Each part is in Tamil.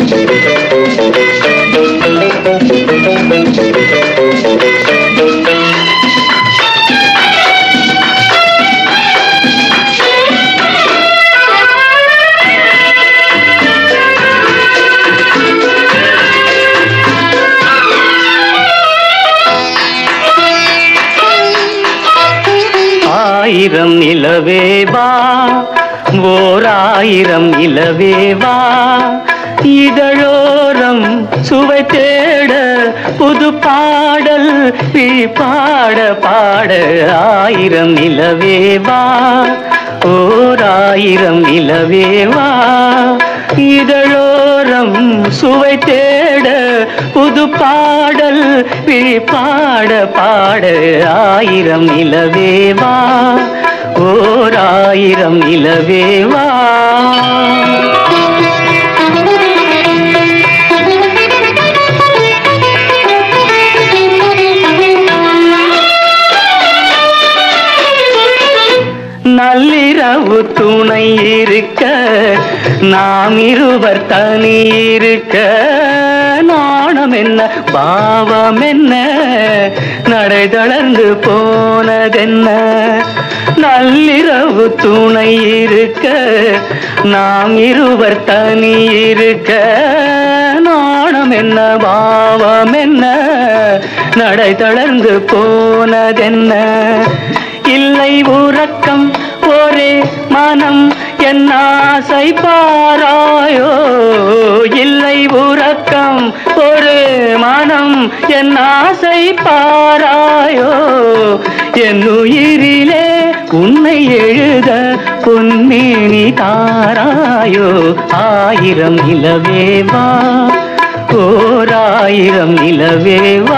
ஆயிரம் நிலவேவா ஓர் ஆயிரம் நிலவேவா இதழோரம் சுவை தேட புது பாடல் நீ பாட பாட ஆயிரம் நிலவேவா ஓர் ஆயிரம் நிலவேவா இதழோரம் சுவை தேட புது பாடல் நீ பாட பாட ஆயிரம் நிலவேவா ஓர் ஆயிரம் நிலவேவா நள்ளிரவு துணை இருக்க நாம் இருவர் தனி இருக்க நாணம் என்ன பாவம் என்ன நடை தளர்ந்து போனதென்ன நள்ளிரவு துணை இருக்க நாம் இருவர் தனி இருக்க நாணம் என்ன பாவம் என்ன நடை தளர்ந்து போனதென்ன இல்லை உறக்கம் ஒரே மனம் என் ஆசை பாராயோ இல்லை உறக்கம் ஒரு மனம் என் ஆசை பாராயோ என் உயிரிலே உன்னை எழுத பொன்மேனி தாராயோ ஆயிரம் நிலவேவா ஓர் ஆயிரம் நிலவேவா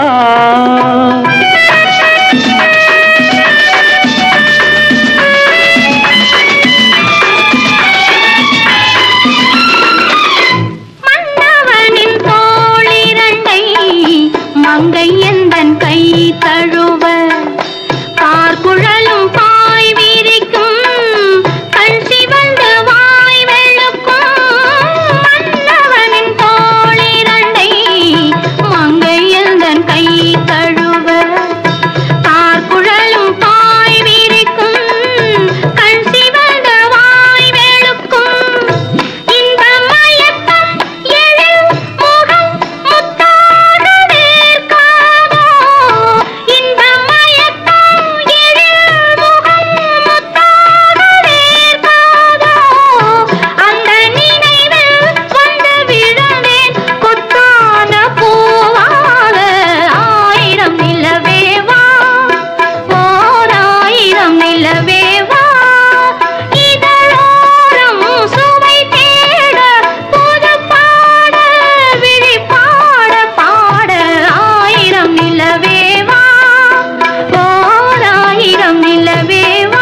மன்னவனின் தோளிரண்டை மங்கை எந்தன் கை தழுவ பார்க்குழலும் பாய் விரிக்கும் கண் சிவந்து வாய் வெளுக்கும் மன்னவனின் தோளிரண்டை மங்கை எந்தன் கை தழுவ பார்க்குழலும் பாய் விரிக்கும் கண் சிவந்த வாய் வெளுக்கும் இன்ப மயக்கம் எழில் முகம் முத்தாக வேர்க்காதோ இன்ப மயக்கம் எழில் முகம் முத்தாக வேர்க்காதோ அந்த நினைவில் வந்து விழுந்தேன் கொத்தான பூவாக ஆயிரம் நிலவேவா ஓர் ஆயிரம் நிலவேவா இதழோரம் சுவை தேட புது பாட விழி பாட பாட ஆயிரம் நிலவேவா ஓர் ஆயிரம் நிலவேவா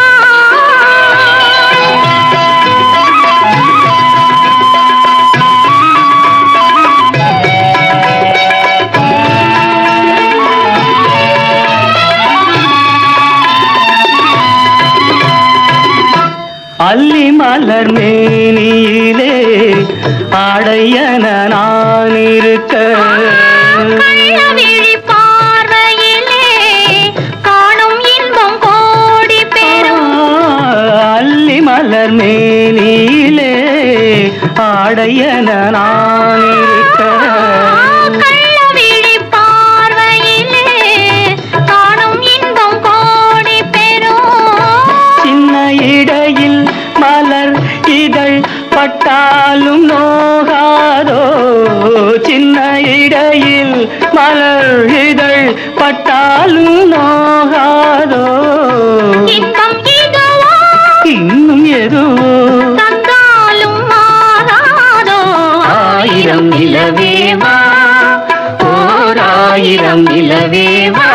அல்லி மலர் மேனியிலே ஆடையன நான் இருக்க கள்ளவிழி பார்வையிலே காணும் இன்பம் கோடி பெறும் அல்லி மலர் மேனியிலே ஆடையன நான் இருக்க கள்ளவிழி பார்வையிலே காணும் இன்பம் கோடி பெறும் சின்ன இடையில் மலர் இதழ் பட்டாலும் நோகாதோ சின்ன இடையில் மலர் இதழ் பட்டாலும் நோகாதோ இன்பம் இதுவோ இன்னும் எதுவோ தந்தாலும் மாறாதோ ஆயிரம் நிலவேவா ஓர் ஆயிரம் நிலவேவா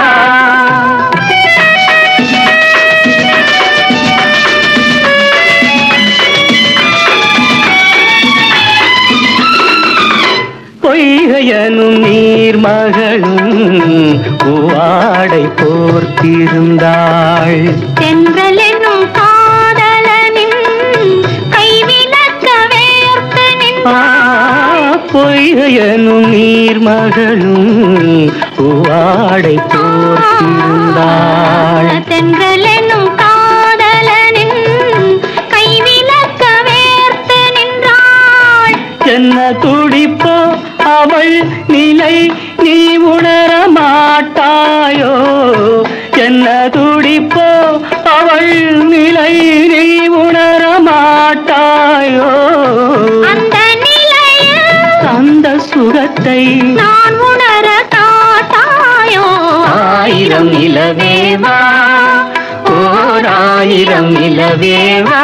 பொய்கையனும் நீர்மகளும் பூவாடை போர்த்திருந்தாள் தென்றல் என்னும் காதலனின் கைவிலக்க வேர்த்து ஆ, நின்றாள் பொய்கையனும் நீர்மகளும் பூவாடை போர்த்திருந்தாள் தென்றல் என்னும் காதலனின் கைவிலக்க வேர்த்து நின்றாள் என்ன துடிப்போ அவள் நிலை நீ உணர மாட்டாயோ என்ன துடிப்போ அவள் நிலை நீ உணர மாட்டாயோ அந்த நிலையில் அந்த சுகத்தை நான் உணர காட்டாயோ ஆயிரம் நிலவேவா ஓர் ஆயிரம் நிலவேவா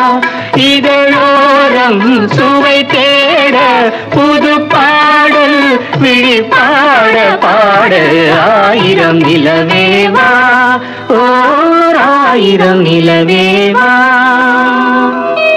இதழோரம் சுவை தேட புது பாடல் விழி பாட பாட ஆயிரம் நிலவேவா ஓர் ஆயிரம் நிலவேவா